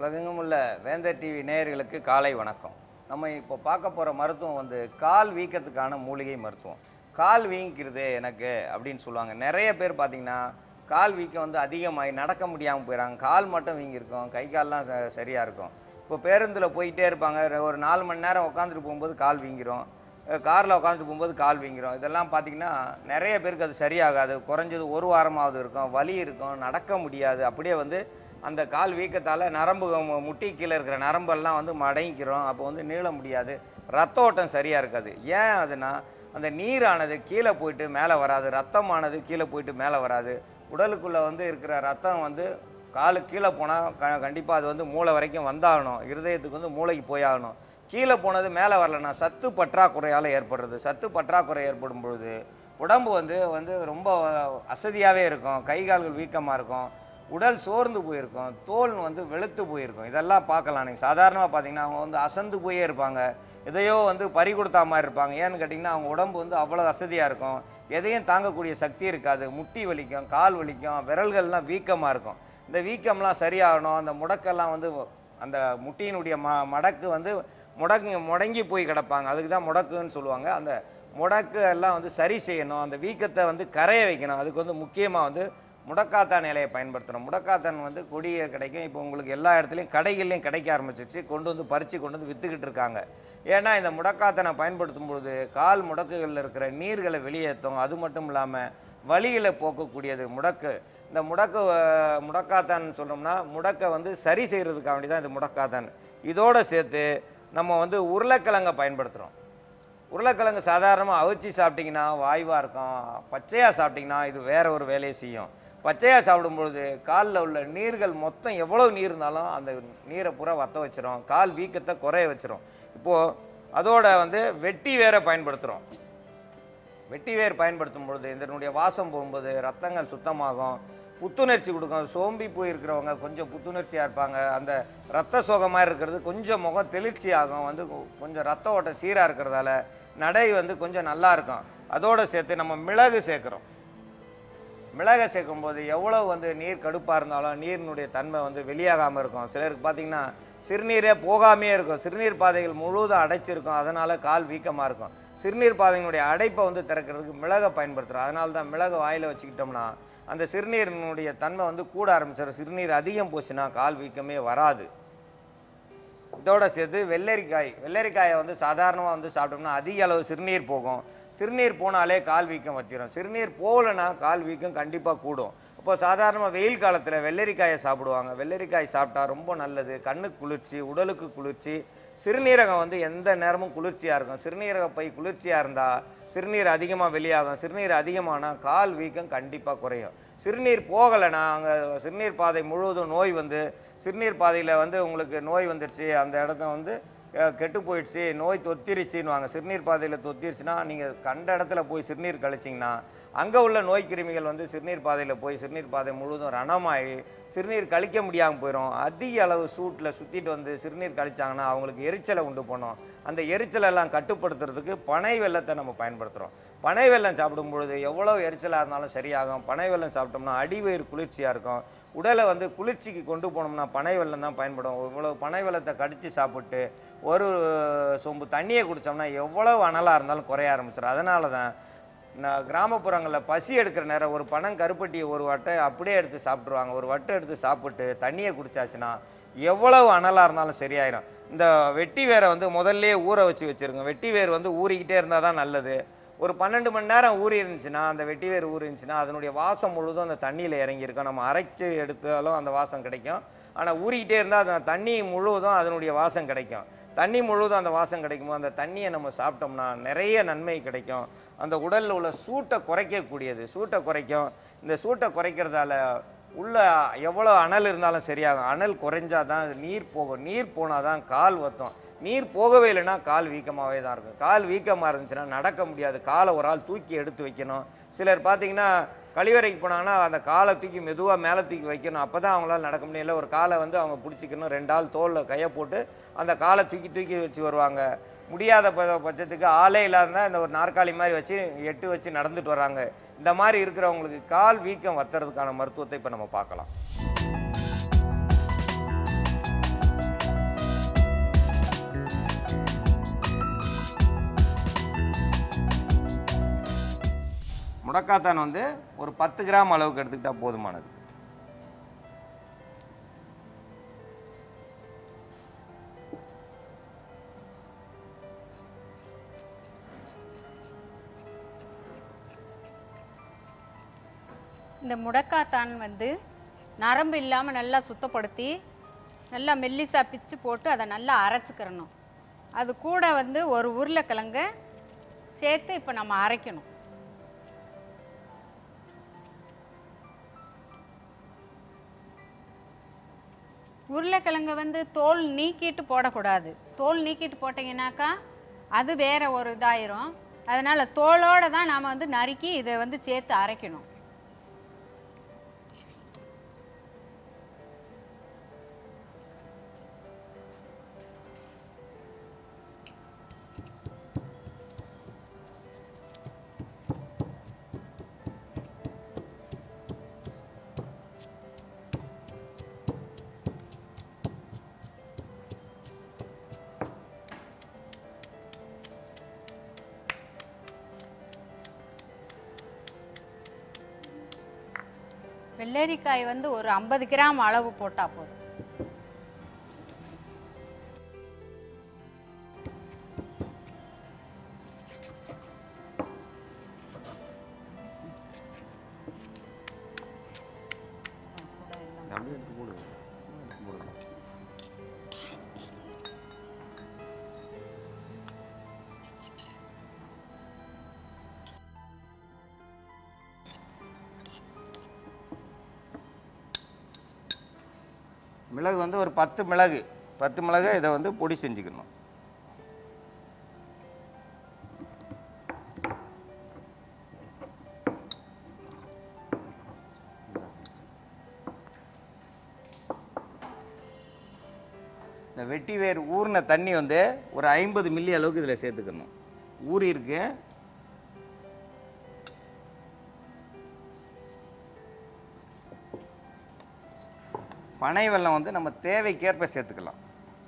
உலகெங்கும் உள்ள வேந்தர் டிவி நேயர்களுக்கு காலை வணக்கம் நம்ம இப்போ பார்க்க போகிற மருத்துவம் வந்து கால் வீக்கத்துக்கான மூலிகை மருத்துவம் கால் வீங்கிக்கிறது எனக்கு அப்படின்னு சொல்லுவாங்க நிறைய பேர் பார்த்தீங்கன்னா கால் வீக்கம் வந்து அதிகமாகி நடக்க முடியாமல் போயிடறாங்க கால் மட்டும் வீங்கியிருக்கும் கை கால்லாம் ச- சரியா இருக்கும் இப்போ பேருந்தில் போயிட்டே இருப்பாங்க ஒரு நாலு மணி நேரம் உட்காந்துட்டு போகும்போது கால் வீங்கிரும் காரில் உட்காந்துட்டு போகும்போது கால் வீங்கிரும் இதெல்லாம் பார்த்தீங்கன்னா நிறைய பேருக்கு அது சரியாகாது குறைஞ்சது ஒரு வாரமாவது இருக்கும் வலி இருக்கும் நடக்க முடியாது அப்படியே வந்து அந்த கால் வீக்கத்தால் நரம்பு மு- முட்டி கீழே இருக்கிற நரம்பெல்லாம் வந்து மடங்கிக்கிறோம் அப்போ வந்து நீள முடியாது ரத்த ஓட்டம் சரியாக இருக்காது ஏன் அதுனா அந்த நீரானது கீழே போயிட்டு மேலே வராது ரத்தமானது கீழே போயிட்டு மேலே வராது உடலுக்குள்ளே வந்து இருக்கிற ரத்தம் வந்து காலு கீழே போனால் க கண்டிப்பாக அது வந்து மூளை வரைக்கும் வந்தாகணும் இருதயத்துக்கு வந்து மூளைக்கு போயாகணும் கீழே போனது மேலே வரலன்னா சத்து பற்றாக்குறையால் ஏற்படுறது சத்து பற்றாக்குறை ஏற்படும் பொழுது உடம்பு வந்து வந்து ரொம்ப அசதியாகவே இருக்கும் கை கால்கள் வீக்கமாக இருக்கும் உடல் சோர்ந்து போயிருக்கும் தோல் வந்து வெளுத்து போயிருக்கும் இதெல்லாம் பார்க்கலாம் நீங்கள் சாதாரணமாக பார்த்தீங்கன்னா அவங்க வந்து அசந்து போயே இருப்பாங்க எதையோ வந்து பறி கொடுத்தா மாதிரி இருப்பாங்க ஏன்னு கேட்டிங்கன்னா அவங்க உடம்பு வந்து அவ்வளோ அசதியாக இருக்கும் எதையும் தாங்கக்கூடிய சக்தி இருக்காது முட்டி வலிக்கும் கால் வலிக்கும் விரல்கள்லாம் வீக்கமாக இருக்கும் இந்த வீக்கம்லாம் சரியாகணும் அந்த முடக்கெல்லாம் வந்து அந்த முட்டியினுடைய ம மடக்கு வந்து முடங்கி முடங்கி போய் கிடப்பாங்க அதுக்கு தான் முடக்குன்னு சொல்லுவாங்க அந்த முடக்கு எல்லாம் வந்து சரி செய்யணும் அந்த வீக்கத்தை வந்து கரைய வைக்கணும் அதுக்கு வந்து முக்கியமாக வந்து முடக்காத்தான் இலையை பயன்படுத்தணும் முடக்காத்தான் வந்து கொடியை கிடைக்கும் இப்போ உங்களுக்கு எல்லா இடத்துலையும் கடைகள்லையும் கிடைக்க ஆரம்பிச்சிச்சு கொண்டு வந்து பறித்து கொண்டு வந்து விற்றுக்கிட்டு இருக்காங்க ஏன்னா இந்த முடக்காத்தனை பயன்படுத்தும் பொழுது கால் முடக்குகளில் இருக்கிற நீர்களை வெளியேற்றும் அது மட்டும் இல்லாமல் வலிகளை போக்கக்கூடியது முடக்கு இந்த முடக்கு அஹ், முடக்காத்தான் சொல்கிறோம்னா முடக்கை வந்து சரி செய்கிறதுக்காக வேண்டி தான் இது முடக்காத்தான் இதோடு சேர்த்து நம்ம வந்து உருளைக்கிழங்கை பயன்படுத்துகிறோம் உருளைக்கிழங்கு சாதாரணமாக அவிச்சு சாப்பிட்டிங்கன்னா வாய்வாக இருக்கும் பச்சையாக சாப்பிட்டிங்கன்னா இது வேற ஒரு வேலையை செய்யும் பச்சையாக சாப்பிடும்பொழுது காலில் உள்ள நீர்கள் மொத்தம் எவ்வளோ நீர் இருந்தாலும் அந்த நீரை பூரா வத்த வச்சிரும் கால் வீக்கத்தை குறைய வச்சிரும் இப்போது அதோட வந்து வெட்டி வேற பயன்படுத்துகிறோம் வெட்டி வேர் பயன்படுத்தும் பொழுது இதனுடைய வாசம் போகும்போது ரத்தங்கள் சுத்தமாகும் புத்துணர்ச்சி கொடுக்கும் சோம்பி போயிருக்கிறவங்க கொஞ்சம் புத்துணர்ச்சியாக இருப்பாங்க அந்த ரத்த சோகமாக இருக்கிறது கொஞ்சம் முகம் தெளிர்ச்சி ஆகும் வந்து கொ- கொஞ்சம் ரத்த ஓட்டம் சீராக இருக்கிறதால நடை வந்து கொஞ்சம் நல்லா இருக்கும் அதோடு சேர்த்து நம்ம மிளகு சேர்க்குறோம் மிளகை சேர்க்கும்போது எவ்வளோ வந்து நீர் கடுப்பாக இருந்தாலும் நீரினுடைய தன்மை வந்து வெளியாகாமல் இருக்கும் சிலருக்கு பார்த்தீங்கன்னா சிறுநீரே போகாமையே இருக்கும் சிறுநீர் பாதைகள் முழுவதும் அடைச்சிருக்கும் அதனால் கால் வீக்கமாக இருக்கும் சிறுநீர் பாதையினுடைய அடைப்பை வந்து திறக்கிறதுக்கு மிளகை பயன்படுத்துகிறோம் அதனால தான் மிளகு வாயில் வச்சுக்கிட்டோம்னா அந்த சிறுநீரினுடைய தன்மை வந்து கூட ஆரம்பிச்சிடும் சிறுநீர் அதிகம் போச்சுன்னா கால் வீக்கமே வராது இதோட சேர்த்து வெள்ளரிக்காய் வெள்ளரிக்காயை வந்து சாதாரணமாக வந்து சாப்பிட்டோம்னா அதிக அளவு சிறுநீர் போகும் சிறுநீர் போனாலே கால் வீக்கம் வச்சிடும் சிறுநீர் போகலைன்னா கால் வீக்கம் கண்டிப்பாக கூடும் இப்போ சாதாரணமாக வெயில் காலத்தில் வெள்ளரிக்காயை சாப்பிடுவாங்க வெள்ளரிக்காய் சாப்பிட்டா ரொம்ப நல்லது கண்ணுக்கு குளிர்ச்சி உடலுக்கு குளிர்ச்சி சிறுநீரகம் வந்து எந்த நேரமும் குளிர்ச்சியாக இருக்கும் சிறுநீரக பை குளிர்ச்சியாக இருந்தால் சிறுநீர் அதிகமாக வெளியாகும் சிறுநீர் அதிகமானால் கால் வீக்கம் கண்டிப்பாக குறையும் சிறுநீர் போகலைன்னா அங்கே சிறுநீர் பாதை முழுவதும் நோய் வந்து சிறுநீர் பாதையில் வந்து உங்களுக்கு நோய் வந்துடுச்சு அந்த இடத்த வந்து அஹ், கெட்டு போயிடுச்சு நோய் தொத்திருச்சுன்னுவாங்க சிறுநீர் பாதையில் தொத்திருச்சுன்னா நீங்கள் கண்ட இடத்துல போய் சிறுநீர் கழிச்சிங்கன்னா அங்கே உள்ள நோய் கிருமிகள் வந்து சிறுநீர் பாதையில் போய் சிறுநீர் பாதை முழுவதும் ரணமாகி சிறுநீர் கழிக்க முடியாமல் போயிடும் அதிக அளவு சூட்டில் சுற்றிட்டு வந்து சிறுநீர் கழிச்சாங்கன்னா அவங்களுக்கு எரிச்சலை உண்டு பண்ணும் அந்த எரிச்சலெல்லாம் கட்டுப்படுத்துறதுக்கு பனை வெல்லத்தை நம்ம பயன்படுத்துகிறோம் பனை வெல்லம் சாப்பிடும் பொழுது எவ்வளோ எரிச்சலாக இருந்தாலும் சரியாகும் பனை வெல்லம் சாப்பிட்டோம்னா அடிவயிறு குளிர்ச்சியாக இருக்கும் உடலை வந்து குளிர்ச்சிக்கு கொண்டு போனோம்னா பனை வெல்லம் தான் பயன்படும் இவ்வளோ பனை வெல்லத்தை கடித்து சாப்பிட்டு ஒரு சொம்பு தண்ணியை குடித்தோம்னா எவ்வளவு அனலாக இருந்தாலும் குறைய ஆரம்பிச்சிடும் அதனால தான் நான் கிராமப்புறங்களில் பசி எடுக்கிற நேரம் ஒரு பணம் கருப்பட்டியை ஒரு வட்டை அப்படியே எடுத்து சாப்பிட்ருவாங்க ஒரு வட்டை எடுத்து சாப்பிட்டு தண்ணியை குடிச்சாச்சுன்னா எவ்வளவு அனலாக இருந்தாலும் சரியாயிரும் இந்த வெட்டி வேரை வந்து முதல்லயே ஊற வச்சு வச்சுருங்க வெட்டி வேர் வந்து ஊறிக்கிட்டே இருந்தால் தான் நல்லது ஒரு பன்னெண்டு மணி நேரம் ஊறி இருந்துச்சுன்னா அந்த வெட்டி வேர் ஊறி இருந்துச்சுன்னா அதனுடைய வாசம் முழுதும் அந்த தண்ணியில் இறங்கியிருக்கும் நம்ம அரைச்சு எடுத்தாலும் அந்த வாசம் கிடைக்கும் ஆனால் ஊறிக்கிட்டே இருந்தால் அந்த தண்ணி முழுவதும் அதனுடைய வாசம் கிடைக்கும் தண்ணி முழுவதும் அந்த வாசம் கிடைக்குமோ அந்த தண்ணியை நம்ம சாப்பிட்டோம்னா நிறைய நன்மை கிடைக்கும் அந்த உடலில் உள்ள சூட்டை குறைக்கக்கூடியது சூட்டை குறைக்கும் இந்த சூட்டை குறைக்கிறதால உள்ள எவ்வளோ அனல் இருந்தாலும் சரியாகும் அனல் குறைஞ்சா தான் நீர் போகும் நீர் போனால் தான் கால் வத்தும் நீர் போகவே இல்லைன்னா கால் வீக்கமாகவே தான் இருக்கும் கால் வீக்கமாக இருந்துச்சுன்னா நடக்க முடியாது காலை ஒரு ஆள் தூக்கி எடுத்து வைக்கணும் சிலர் பார்த்தீங்கன்னா கழிவறைக்கு போனாங்கன்னா அந்த காலை தூக்கி மெதுவாக மேலே தூக்கி வைக்கணும் அப்போ தான் அவங்களால நடக்க முடியல ஒரு காலை வந்து அவங்க பிடிச்சிக்கணும் ரெண்டு ஆள் தோளில் கையை போட்டு அந்த காலை தூக்கி தூக்கி வச்சு வருவாங்க முடியாத ப- பட்சத்துக்கு ஆளே இல்லாத இந்த ஒரு நாற்காலி மாதிரி வச்சு எட்டு வச்சு நடந்துட்டு வராங்க இந்த மாதிரி இருக்கிறவங்களுக்கு கால் வீக்கம் வத்துறதுக்கான மருத்துவத்தை இப்போ நம்ம பார்க்கலாம் முடக்காத்தான் வந்து ஒரு பத்து கிராம் அளவுக்கு எடுத்துக்கிட்டால் போதுமானது இந்த முடக்காத்தான் வந்து நரம்பு இல்லாமல் நல்லா சுத்தப்படுத்தி நல்லா மெல்லிசா பிச்சு போட்டு அதை நல்லா அரைச்சிக்கிறணும் அது கூட வந்து ஒரு உருளைக்கிழங்க சேர்த்து இப்போ நம்ம அரைக்கணும் உருளைக்கிழங்க வந்து தோல் நீக்கிட்டு போடக்கூடாது தோல் நீக்கிட்டு போட்டிங்கனாக்கா அது வேற ஒரு இதாயிரும் அதனால் தோலோடு தான் நாம் வந்து நறுக்கி இதை வந்து சேர்த்து அரைக்கணும் வெள்ளரிக்காய் வந்து ஒரு ஐம்பது கிராம் அளவு போட்டால் போதும் அப்படியே எடுத்து போடு போடு. மிளகு வந்து ஒரு பத்து மிளகு பத்து மிளகு இதை வந்து பொடி செஞ்சுக்கணும் இந்த வெட்டி வேர் ஊறின தண்ணி வந்து ஒரு ஐம்பது மில்லி அளவுக்கு இதில் சேர்த்துக்கணும் ஊறி இருக்கு பனை வெல்லம் வந்து நம்ம தேவைக்கேற்ப சேர்த்துக்கலாம்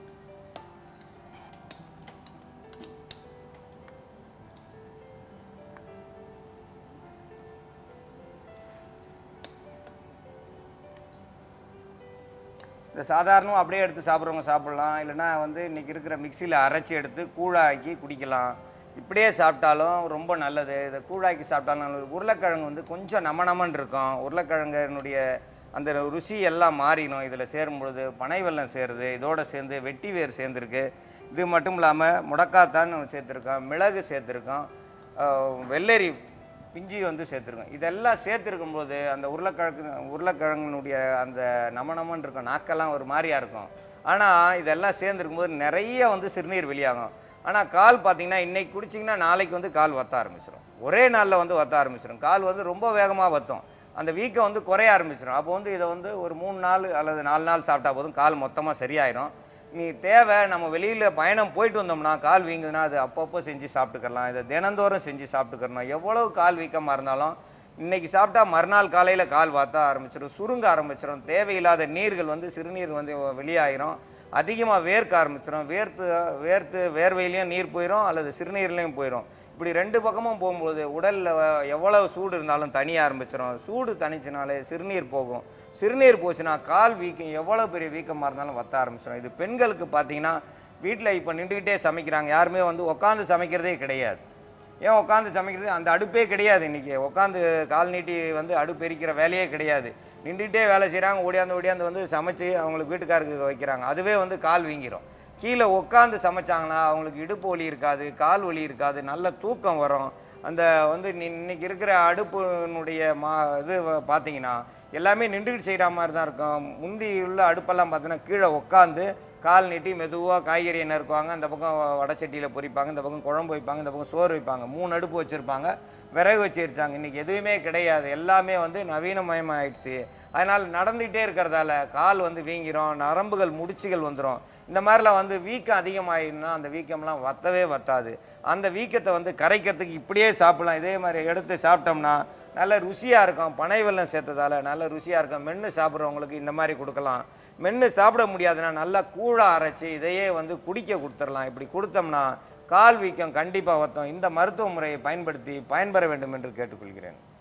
இந்த சாதாரணமாக அப்படியே எடுத்து சாப்பிட்றவங்க சாப்பிட்லாம் இல்லைன்னா வந்து இன்றைக்கி இருக்கிற மிக்சியில் அரைச்சி எடுத்து கூழாக்கி குடிக்கலாம் இப்படியே சாப்பிட்டாலும் ரொம்ப நல்லது இதை கூழாக்கி சாப்பிட்டாலும் நல்லது உருளைக்கிழங்கு வந்து கொஞ்சம் நம நமன்னு இருக்கும் உருளைக்கிழங்கினுடைய அந்த ருசி எல்லாம் மாறிடும் இதில் சேரும் பொழுது பனை வெல்லம் சேருது இதோட சேர்ந்து வெட்டி வேர் சேர்ந்துருக்கு இது மட்டும் இல்லாமல் முடக்காத்தான் சேர்த்துருக்கோம் மிளகு சேர்த்துருக்கோம் ஆஹ் வெள்ளரி பிஞ்சி வந்து சேர்த்துருக்கோம் இதெல்லாம் சேர்த்துருக்கும் போது அந்த உருளைக்கிழங்கு உருளைக்கிழங்கினுடைய அந்த நம நமன்னு இருக்கும் நாக்கெல்லாம் ஒரு மாதிரியா இருக்கும் ஆனால் இதெல்லாம் சேர்ந்துருக்கும் போது நிறைய வந்து சிறுநீர் வெளியாகும் ஆனால் கால் பார்த்தீங்கன்னா இன்னைக்கு குடிச்சிங்கன்னா நாளைக்கு வந்து கால் வத்த ஆரம்பிச்சிடும் ஒரே நாளில் வந்து வத்த ஆரம்பிச்சிடும் கால் வந்து ரொம்ப வேகமாக வத்தும் அந்த வீக்கம் வந்து குறைய ஆரம்பிச்சிடும் அப்போ வந்து இதை வந்து ஒரு மூணு நாள் அல்லது நாலு நாள் சாப்பிட்டா போதும் கால் மொத்தமாக சரியாயிடும் நீ தேவை நம்ம வெளியில் பயணம் போயிட்டு வந்தோம்னா கால் வீங்குதுன்னா அது அப்பப்போ செஞ்சு சாப்பிட்டுக்கலாம் இதை தினந்தோறும் செஞ்சு சாப்பிட்டுக்கிறணும் எவ்வளவு கால் வீக்கமாக இருந்தாலும் இன்னைக்கு சாப்பிட்டா மறுநாள் காலையில் கால் வாத்த ஆரம்பிச்சிடும் சுருங்க ஆரம்பிச்சிடும் தேவையில்லாத நீர்கள் வந்து சிறுநீர் வந்து வெளியாயிரும் அதிகமாக வேர்க்க ஆரம்பிச்சிடும் வேர்த்து வேர்த்து வேர்வையிலையும் நீர் போயிடும் அல்லது சிறுநீர்லையும் போயிடும் இப்படி ரெண்டு பக்கமும் போகும்போது உடலில் எவ்வளவு சூடு இருந்தாலும் தனிய ஆரம்பிச்சிடும் சூடு தனிச்சினாலே சிறுநீர் போகும் சிறுநீர் போச்சுன்னா கால் வீக்கம் எவ்வளோ பெரிய வீக்கமாக இருந்தாலும் வத்த ஆரம்பிச்சிடும் இது பெண்களுக்கு பார்த்தீங்கன்னா வீட்டில் இப்போ நின்றுக்கிட்டே சமைக்கிறாங்க யாருமே வந்து உட்காந்து சமைக்கிறதே கிடையாது ஏன் உட்காந்து சமைக்கிறது அந்த அடுப்பே கிடையாது இன்றைக்கி உட்காந்து கால் நீட்டி வந்து அடுப்பு எரிக்கிற வேலையே கிடையாது நின்றுட்டே வேலை செய்கிறாங்க ஓடியாந்து ஓடியாந்து வந்து சமைச்சு அவங்களுக்கு வீட்டுக்காருக்கு வைக்கிறாங்க அதுவே வந்து கால் வீங்கிரும் கீழே உட்காந்து சமைச்சாங்கன்னா அவங்களுக்கு இடுப்பு வலி இருக்காது கால் வலி இருக்காது நல்ல தூக்கம் வரும் அந்த வந்து நி- இன்னைக்கு இருக்கிற அடுப்பினுடைய மா இது வ- பார்த்தீங்கன்னா எல்லாமே நின்றுக்கிட்டு செய்கிற மாதிரி தான் இருக்கும் முந்தி உள்ள அடுப்பெல்லாம் பார்த்தீங்கன்னா கீழே உட்காந்து கால் நீட்டி மெதுவாக காய்கறி நறுக்குவாங்க அந்த பக்கம் வடச்சட்டியில் பொரிப்பாங்க இந்த பக்கம் குழம்பு வைப்பாங்க இந்த பக்கம் சோறு வைப்பாங்க மூணு அடுப்பு வச்சுருப்பாங்க விறகு வச்சு எரிச்சாங்க இன்றைக்கி எதுவுமே கிடையாது எல்லாமே வந்து நவீனமயமாயிடுச்சு அதனால் நடந்துகிட்டே இருக்கிறதால கால் வந்து வீங்கிரும் நரம்புகள் முடிச்சுகள் வந்துடும் இந்த மாதிரிலாம் வந்து வீக்கம் அதிகமாயிருந்தா அந்த வீக்கம்லாம் வத்தவே வத்தாது அந்த வீக்கத்தை வந்து கரைக்கிறதுக்கு இப்படியே சாப்பிடலாம் இதே மாதிரி எடுத்து சாப்பிட்டோம்னா நல்ல ருசியாக இருக்கும் பனை வெல்லம் சேர்த்ததால நல்ல ருசியாக இருக்கும் மென்று சாப்பிட்றவங்களுக்கு இந்த மாதிரி கொடுக்கலாம் மென்று சாப்பிட முடியாதுன்னா நல்லா கூழாக அரைச்சி இதையே வந்து குடிக்க கொடுத்துடலாம் இப்படி கொடுத்தோம்னா கால் வீக்கம் கண்டிப்பாக வத்தம் இந்த மருத்துவ முறையை பயன்படுத்தி பயன்பெற வேண்டும் என்று கேட்டுக்கொள்கிறேன்